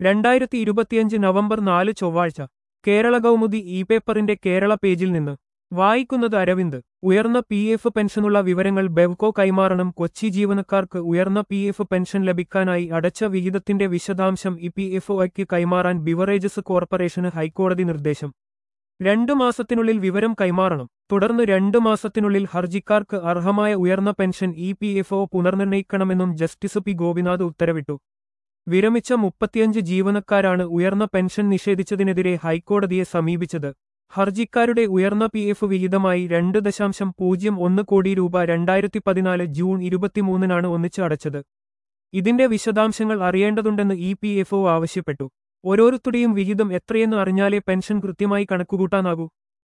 രണ്ടായിരത്തി ഇരുപത്തിയഞ്ച് നവംബർ നാല് ചൊവ്വാഴ്ച കേരള കൗമുദി ഇ പേപ്പറിന്റെ കേരള പേജിൽ നിന്ന് വായിക്കുന്നത് അരവിന്ദ് ഉയർന്ന പി എഫ് പെൻഷനുള്ള വിവരങ്ങൾ ബെവ്കോ കൈമാറണം കൊച്ചി ജീവനക്കാർക്ക് ഉയർന്ന പി എഫ് പെൻഷൻ ലഭിക്കാനായി അടച്ച വിഹിതത്തിന്റെ വിശദാംശം ഇ പി എഫ് ഒയ്ക്ക് കൈമാറാൻ ബിവറേജസ് കോർപ്പറേഷന് ഹൈക്കോടതി നിർദ്ദേശം രണ്ടു മാസത്തിനുള്ളിൽ വിവരം കൈമാറണം തുടർന്ന് രണ്ടു മാസത്തിനുള്ളിൽ ഹർജിക്കാർക്ക് അർഹമായ ഉയർന്ന pension E P F O പുനർനിർണയിക്കണമെന്നും ജസ്റ്റിസ് പി ഗോപിനാഥ് ഉത്തരവിട്ടു വിരമിച്ച മുപ്പത്തിയഞ്ച് ജീവനക്കാരാണ് ഉയർന്ന പെൻഷൻ നിഷേധിച്ചതിനെതിരെ ഹൈക്കോടതിയെ സമീപിച്ചത് ഹർജിക്കാരുടെ ഉയർന്ന പി എഫ് വിഹിതമായി രണ്ട് ദശാംശം പൂജ്യം ഒന്ന് കോടി രൂപ രണ്ടായിരത്തി പതിനാല് ജൂൺ ഇരുപത്തിമൂന്നിനാണ് ഒന്നിച്ച് അടച്ചത് ഇതിന്റെ വിശദാംശങ്ങൾ അറിയേണ്ടതുണ്ടെന്ന് ഇ പി എഫ് ഒ ആവശ്യപ്പെട്ടു ഓരോരുത്തരുടെയും വിഹിതം എത്രയെന്ന് അറിഞ്ഞാലേ പെൻഷൻ കൃത്യമായി കണക്കുകൂട്ടാനാകൂ